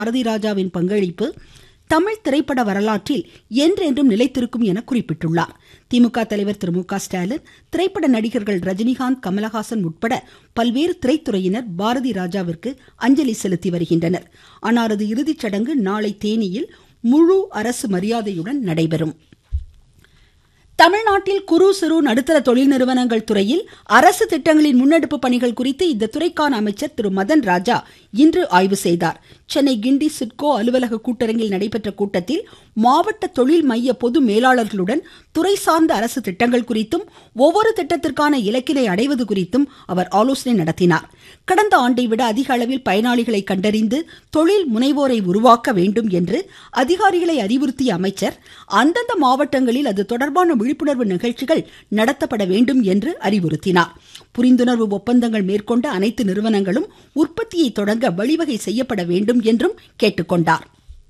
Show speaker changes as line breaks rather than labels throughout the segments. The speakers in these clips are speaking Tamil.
பாரதி ராஜாவின் பங்களிப்பு தமிழ் திரைப்பட வரலாற்றில் என்றென்றும் நிலைத்திருக்கும் என குறிப்பிட்டுள்ளார் திமுக தலைவர் திரு மு க ஸ்டாலின் திரைப்பட நடிகர்கள் ரஜினிகாந்த் கமலஹாசன் உட்பட பல்வேறு திரைத்துறையினர் பாரதி ராஜாவிற்கு அஞ்சலி செலுத்தி வருகின்றனர் அன்னாரது இறுதிச் சடங்கு நாளை தேனியில் முழு அரசு மரியாதையுடன் நடைபெறும் தமிழ்நாட்டில் குறு சிறு நடுத்தர தொழில் நிறுவனங்கள் துறையில் அரசு திட்டங்களின் முன்னெடுப்பு பணிகள் குறித்து இந்த துறைக்கான அமைச்சர் திரு மதன் ராஜா இன்று ஆய்வு செய்தார் சென்னை கிண்டி சிட்கோ அலுவலக கூட்டரங்கில் நடைபெற்ற கூட்டத்தில் மாவட்ட தொழில் மைய பொது மேலாளர்களுடன் துறை சார்ந்த அரசு திட்டங்கள் குறித்தும் ஒவ்வொரு திட்டத்திற்கான இலக்கினை அடைவது குறித்தும் அவர் ஆலோசனை நடத்தினார் கடந்த ஆண்டை விட அதிக அளவில் பயனாளிகளை கண்டறிந்து தொழில் முனைவோரை உருவாக்க வேண்டும் என்று அதிகாரிகளை அறிவுறுத்திய அமைச்சர் அந்தந்த மாவட்டங்களில் அது தொடர்பான விழிப்புணர்வு நிகழ்ச்சிகள் நடத்தப்பட வேண்டும் என்று அறிவுறுத்தினார் புரிந்துணர்வு ஒப்பந்தங்கள் மேற்கொண்ட அனைத்து நிறுவனங்களும் உற்பத்தியை தொடங்க வழிவகை செய்யப்பட வேண்டும் என்றும் கேட்டுக்கொண்டார்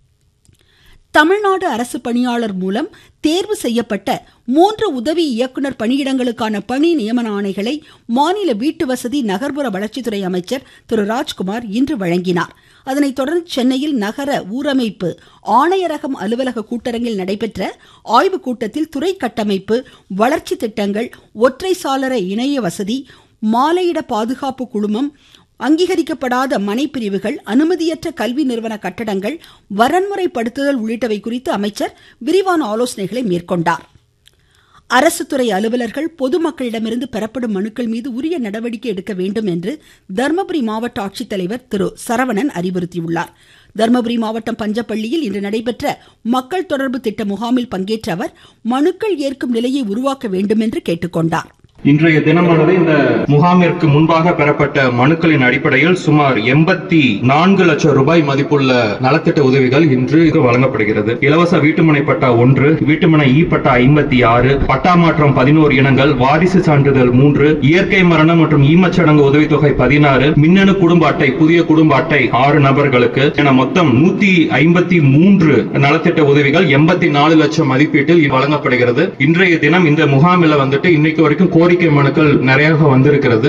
தமிழ்நாடு அரசு பணியாளர் மூலம் தேர்வு செய்யப்பட்ட மூன்று உதவி இயக்குனர் பணியிடங்களுக்கான பணி நியமன ஆணைகளை மாநில வீட்டு வசதி நகர்ப்புற வளர்ச்சித்துறை அமைச்சர் திரு ராஜ்குமார் இன்று வழங்கினார் அதனைத் தொடர்ந்து சென்னையில் நகர ஊரமைப்பு ஆணையரகம் அலுவலக கூட்டரங்கில் நடைபெற்ற ஆய்வுக் கூட்டத்தில் துறை கட்டமைப்பு வளர்ச்சி திட்டங்கள் ஒற்றை சாளர இணைய வசதி மாலையிட பாதுகாப்பு குழுமம் அங்கீகரிக்கப்படாத மனைப்பிரிவுகள் அனுமதியற்ற கல்வி நிறுவன கட்டடங்கள் வரன்முறைப்படுத்துதல் உள்ளிட்டவை குறித்து அமைச்சர் விரிவான ஆலோசனைகளை மேற்கொண்டார் அரசு துறை அலுவலர்கள் பொதுமக்களிடமிருந்து பெறப்படும் மனுக்கள் மீது உரிய நடவடிக்கை எடுக்க வேண்டும் என்று தருமபுரி மாவட்ட ஆட்சித்தலைவர் திரு சரவணன் அறிவுறுத்தியுள்ளார் தருமபுரி மாவட்டம் பஞ்சப்பள்ளியில் இன்று நடைபெற்ற மக்கள் தொடர்பு திட்ட முகாமில் பங்கேற்ற அவர் மனுக்கள் ஏற்கும் நிலையை உருவாக்க வேண்டும் என்று கேட்டுக்கொண்டார்
இன்றைய தினமானது இந்த முகாமிற்கு முன்பாக பெறப்பட்ட மனுக்களின் அடிப்படையில் சுமார் எண்பத்தி நான்கு லட்சம் ரூபாய் மதிப்புள்ள நலத்திட்ட உதவிகள் இன்று வழங்கப்படுகிறது இலவச வீட்டுமனை பட்டா ஒன்று வீட்டுமனை இ பட்டா ஐம்பத்தி ஆறு பட்டா மாற்றம் பதினோரு இனங்கள் வாரிசு சான்றிதழ் மூன்று இயற்கை மரணம் மற்றும் ஈமச்சடங்கு உதவித்தொகை பதினாறு மின்னணு குடும்ப அட்டை புதிய குடும்ப அட்டை ஆறு நபர்களுக்கு என மொத்தம் நூத்தி ஐம்பத்தி மூன்று நலத்திட்ட உதவிகள் எண்பத்தி நாலு லட்சம் மதிப்பீட்டில் வழங்கப்படுகிறது இன்றைய தினம் இந்த முகாமில் வந்துட்டு இன்னைக்கு வரைக்கும் கோரிக்கை மனுக்கள் நிறைய வந்திருக்கிறது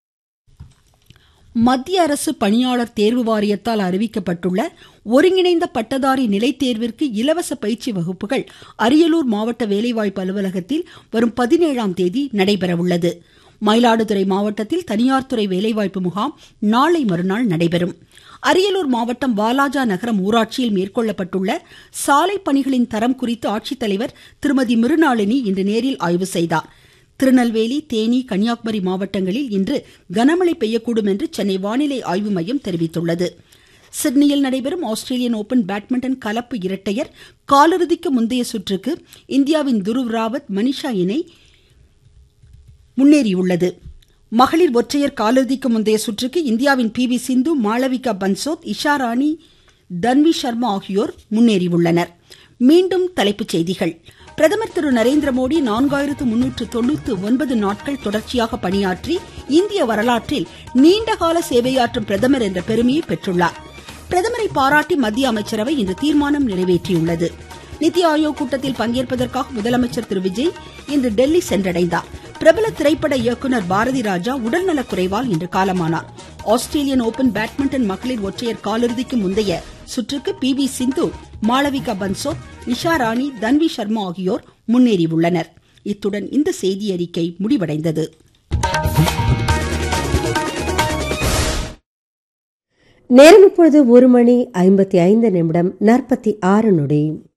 மத்திய அரசு பணியாளர் தேர்வு வாரியத்தால் அறிவிக்கப்பட்டுள்ள ஒருங்கிணைந்த பட்டதாரி நிலைத் தேர்விற்கு இலவச பயிற்சி வகுப்புகள் அரியலூர் மாவட்ட வேலைவாய்ப்பு அலுவலகத்தில் வரும் பதினேழாம் தேதி நடைபெறவுள்ளது மயிலாடுதுறை மாவட்டத்தில் தனியார் துறை வேலைவாய்ப்பு முகாம் நாளை மறுநாள் நடைபெறும் அரியலூர் மாவட்டம் வாலாஜா நகரம் ஊராட்சியில் மேற்கொள்ளப்பட்டுள்ள சாலை பணிகளின் தரம் குறித்து ஆட்சித்தலைவர் திருமதி மிருநாளினி இன்று நேரில் ஆய்வு செய்தார் திருநெல்வேலி தேனி கன்னியாகுமரி மாவட்டங்களில் இன்று கனமழை பெய்யக்கூடும் என்று சென்னை வானிலை ஆய்வு மையம் தெரிவித்துள்ளது சிட்னியில் நடைபெறும் ஆஸ்திரேலியன் ஓபன் பேட்மிண்டன் கலப்பு இரட்டையர் காலிறுதிக்கு முந்தைய சுற்றுக்கு இந்தியாவின் துருவ் ராவத் மனிஷா இணை முன்னேறியுள்ளது மகளிர் ஒற்றையர் காலிறுதிக்கு முந்தைய சுற்றுக்கு இந்தியாவின் பி வி சிந்து மாளவிகா பன்சோத் இஷா ராணி தன்வி சர்மா ஆகியோர் முன்னேறியுள்ளனர் மீண்டும் தலைப்புச் செய்திகள் பிரதமர் திரு நரேந்திர மோடி நான்காயிரத்து முன்னூற்று தொண்ணூற்று ஒன்பது நாட்கள் தொடர்ச்சியாக பணியாற்றி இந்திய வரலாற்றில் நீண்டகால சேவையாற்றும் பிரதமர் என்ற பெருமையை பெற்றுள்ளார் பிரதமரை பாராட்டி மத்திய அமைச்சரவை இன்று தீர்மானம் நிறைவேற்றியுள்ளது நித்தி ஆயோக் கூட்டத்தில் பங்கேற்பதற்காக முதலமைச்சர் திரு விஜய் இன்று டெல்லி சென்றடைந்தார் பிரபல திரைப்பட இயக்குனர் பாரதி ராஜா உடல்நலக் குறைவால் இன்று காலமானார் ஆஸ்திரேலியன் ஓபன் பேட்மிண்டன் மகளிர் ஒற்றையர் காலிறுதிக்கு முந்தைய சுற்றுக்கு பி வி சிந்து மாளவிகா பன்சோத் நிஷா ராணி தன்வி சர்மா ஆகியோர் முன்னேறியுள்ளனர் இத்துடன் இந்த செய்தி அறிக்கை முடிவடைந்தது
நேரம் இப்பொழுது ஒரு மணி ஐம்பத்தி ஐந்து நிமிடம் நாற்பத்தி ஆறு நொடி